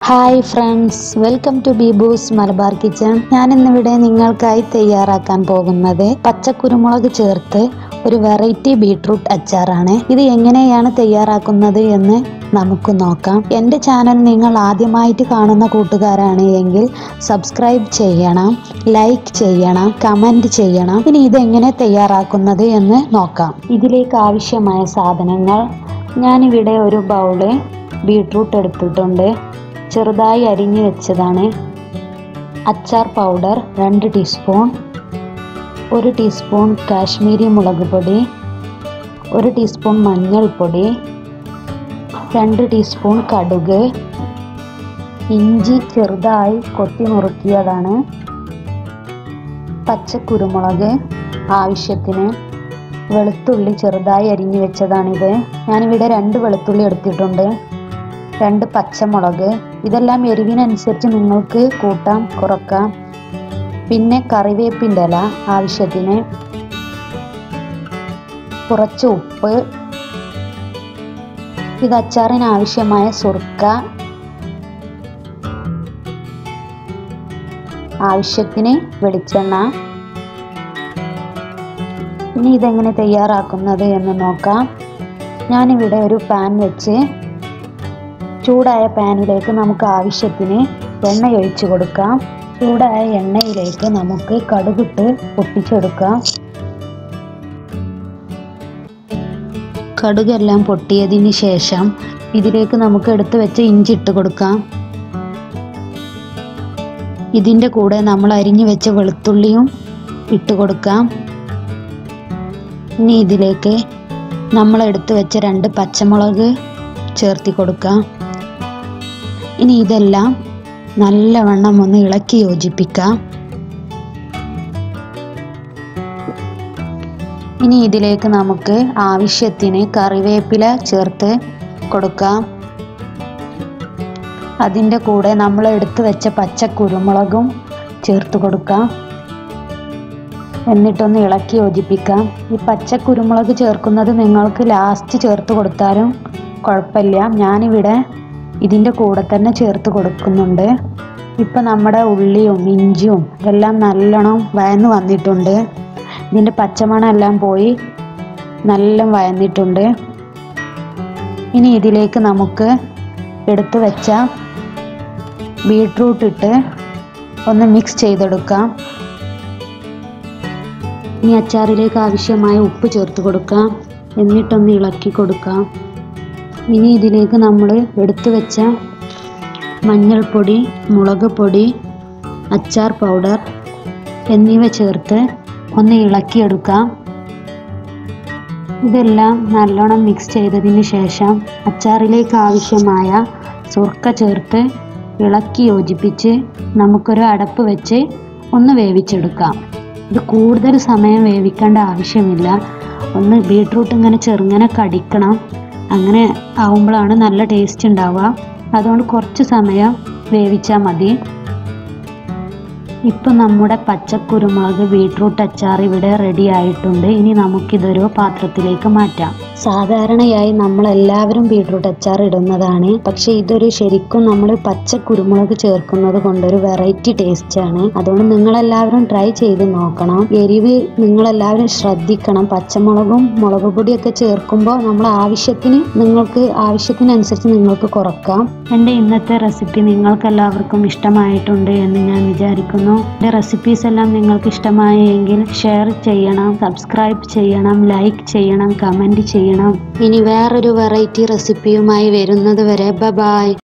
hi friends welcome to ബീബൂസ് Malabar kitchen ഞാൻ ഇന്നിവിടെ നിങ്ങൾക്കായി തയ്യാറാക്കാൻ പോകുന്നത് പച്ചക്കുരുമുളക് ചേർത്ത് ഒരു വെറൈറ്റി ബീട്രൂട്ട് അച്ചാറാണ് ഇത് എങ്ങനെയാണ് തയ്യാറാക്കുന്നത് എന്ന് നമുക്ക് നോക്കാം എൻ്റെ ചാനൽ നിങ്ങൾ ആദ്യമായിട്ട് കാണുന്ന കൂട്ടുകാരാണ് എങ്കിൽ സബ്സ്ക്രൈബ് ചെയ്യണം ലൈക്ക് ചെയ്യണം കമൻറ്റ് ചെയ്യണം ഇനി ഇതെങ്ങനെ തയ്യാറാക്കുന്നത് എന്ന് നോക്കാം ഇതിലേക്ക് ആവശ്യമായ സാധനങ്ങൾ ഞാനിവിടെ ഒരു ബൗള് ബീട്രൂട്ട് എടുത്തിട്ടുണ്ട് ചെറുതായി അരിഞ്ഞു വെച്ചതാണ് അച്ചാർ പൗഡർ രണ്ട് ടീസ്പൂൺ ഒരു ടീസ്പൂൺ കാശ്മീരി മുളക് പൊടി ഒരു ടീസ്പൂൺ മഞ്ഞൾപ്പൊടി രണ്ട് ടീസ്പൂൺ കടുക് ഇഞ്ചി ചെറുതായി കൊത്തി നുറുക്കിയതാണ് പച്ചക്കുരുമുളക് ആവശ്യത്തിന് വെളുത്തുള്ളി ചെറുതായി അരിഞ്ഞു വെച്ചതാണിത് ഞാനിവിടെ രണ്ട് വെളുത്തുള്ളി എടുത്തിട്ടുണ്ട് രണ്ട് പച്ചമുളക് ഇതെല്ലാം എരിവിനനുസരിച്ച് നിങ്ങൾക്ക് കൂട്ടാം കുറക്കാം പിന്നെ കറിവേപ്പിൻ്റെ ഇല ആവശ്യത്തിന് കുറച്ച് ഉപ്പ് ഇത് അച്ചാറിന് ആവശ്യമായ സുർക്ക ആവശ്യത്തിന് വെളിച്ചെണ്ണ ഇനി ഇതെങ്ങനെ തയ്യാറാക്കുന്നത് എന്ന് നോക്കാം ഞാനിവിടെ ഒരു പാൻ വെച്ച് ചൂടായ പാനിലേക്ക് നമുക്ക് ആവശ്യത്തിന് എണ്ണ ഒഴിച്ചു കൊടുക്കാം ചൂടായ എണ്ണയിലേക്ക് നമുക്ക് കടുകിട്ട് പൊട്ടിച്ചെടുക്കാം കടുകെല്ലാം പൊട്ടിയതിന് ശേഷം ഇതിലേക്ക് നമുക്ക് എടുത്തു വെച്ച ഇഞ്ചി ഇട്ട് കൊടുക്കാം ഇതിൻ്റെ കൂടെ നമ്മൾ അരിഞ്ഞു വെച്ച വെളുത്തുള്ളിയും ഇട്ട് കൊടുക്കാം ഇനി ഇതിലേക്ക് നമ്മൾ എടുത്തു വെച്ച രണ്ട് പച്ചമുളക് ചേർത്തി കൊടുക്കാം ഇനി ഇതെല്ലാം നല്ലവണ്ണം ഒന്ന് ഇളക്കി യോജിപ്പിക്കാം ഇനി ഇതിലേക്ക് നമുക്ക് ആവശ്യത്തിന് കറിവേപ്പില ചേർത്ത് കൊടുക്കാം അതിൻ്റെ കൂടെ നമ്മൾ എടുത്തു വെച്ച പച്ച കുരുമുളകും ചേർത്ത് കൊടുക്കാം എന്നിട്ടൊന്ന് ഇളക്കി യോജിപ്പിക്കാം ഈ പച്ച കുരുമുളക് ചേർക്കുന്നത് നിങ്ങൾക്ക് ലാസ്റ്റ് ചേർത്ത് കൊടുത്താലും കുഴപ്പമില്ല ഞാനിവിടെ ഇതിൻ്റെ കൂടെ തന്നെ ചേർത്ത് കൊടുക്കുന്നുണ്ട് ഇപ്പം നമ്മുടെ ഉള്ളിയും ഇഞ്ചിയും എല്ലാം നല്ലോണം വയന്ന് വന്നിട്ടുണ്ട് ഇതിൻ്റെ പച്ചമണം എല്ലാം പോയി നല്ല വയന്നിട്ടുണ്ട് ഇനി ഇതിലേക്ക് നമുക്ക് എടുത്തു വെച്ച ബീട്രൂട്ട് ഇട്ട് ഒന്ന് മിക്സ് ചെയ്തെടുക്കാം ഇനി അച്ചാറിലേക്ക് ആവശ്യമായ ഉപ്പ് ചേർത്ത് കൊടുക്കാം എന്നിട്ടൊന്ന് ഇളക്കി കൊടുക്കാം ഇനി ഇതിലേക്ക് നമ്മൾ എടുത്തു വെച്ച മഞ്ഞൾപ്പൊടി മുളക് പൊടി അച്ചാർ പൗഡർ എന്നിവ ചേർത്ത് ഒന്ന് ഇളക്കിയെടുക്കാം ഇതെല്ലാം നല്ലോണം മിക്സ് ചെയ്തതിന് ശേഷം അച്ചാറിലേക്ക് ആവശ്യമായ സുർക്ക ചേർത്ത് ഇളക്കി യോജിപ്പിച്ച് നമുക്കൊരു അടപ്പ് വെച്ച് ഒന്ന് വേവിച്ചെടുക്കാം ഇത് കൂടുതൽ സമയം വേവിക്കേണ്ട ആവശ്യമില്ല ഒന്ന് ബീട്രൂട്ട് ഇങ്ങനെ ചെറുങ്ങനെ കടിക്കണം അങ്ങനെ ആവുമ്പോഴാണ് നല്ല ടേസ്റ്റ് ഉണ്ടാവുക അതുകൊണ്ട് കുറച്ച് സമയം വേവിച്ചാൽ മതി ഇപ്പം നമ്മുടെ പച്ചക്കുരുമുളക് ബീട്രൂട്ട് അച്ചാർ ഇവിടെ റെഡി ആയിട്ടുണ്ട് ഇനി നമുക്കിതൊരു പാത്രത്തിലേക്ക് മാറ്റാം സാധാരണയായി നമ്മൾ എല്ലാവരും ബീട്രൂട്ട് അച്ചാർ ഇടുന്നതാണ് പക്ഷെ ഇതൊരു ശരിക്കും നമ്മൾ പച്ച കുരുമുളക് ചേർക്കുന്നത് കൊണ്ടൊരു വെറൈറ്റി ടേസ്റ്റ് ആണ് അതുകൊണ്ട് നിങ്ങളെല്ലാവരും ട്രൈ ചെയ്ത് നോക്കണം എരിവ് നിങ്ങളെല്ലാവരും ശ്രദ്ധിക്കണം പച്ചമുളകും മുളക് പൊടിയൊക്കെ ചേർക്കുമ്പോൾ നമ്മൾ ആവശ്യത്തിന് നിങ്ങൾക്ക് ആവശ്യത്തിനനുസരിച്ച് നിങ്ങൾക്ക് കുറക്കാം എൻ്റെ ഇന്നത്തെ റെസിപ്പി നിങ്ങൾക്ക് എല്ലാവർക്കും ഇഷ്ടമായിട്ടുണ്ട് എന്ന് ഞാൻ വിചാരിക്കുന്നു എൻ്റെ റെസിപ്പീസ് എല്ലാം നിങ്ങൾക്ക് ഇഷ്ടമായെങ്കിൽ ഷെയർ ചെയ്യണം സബ്സ്ക്രൈബ് ചെയ്യണം ലൈക്ക് ചെയ്യണം കമൻറ്റ് ചെയ്യണം ഇനി വേറൊരു വെറൈറ്റി റെസിപ്പിയുമായി വരുന്നത് വരെ ബ ബായ്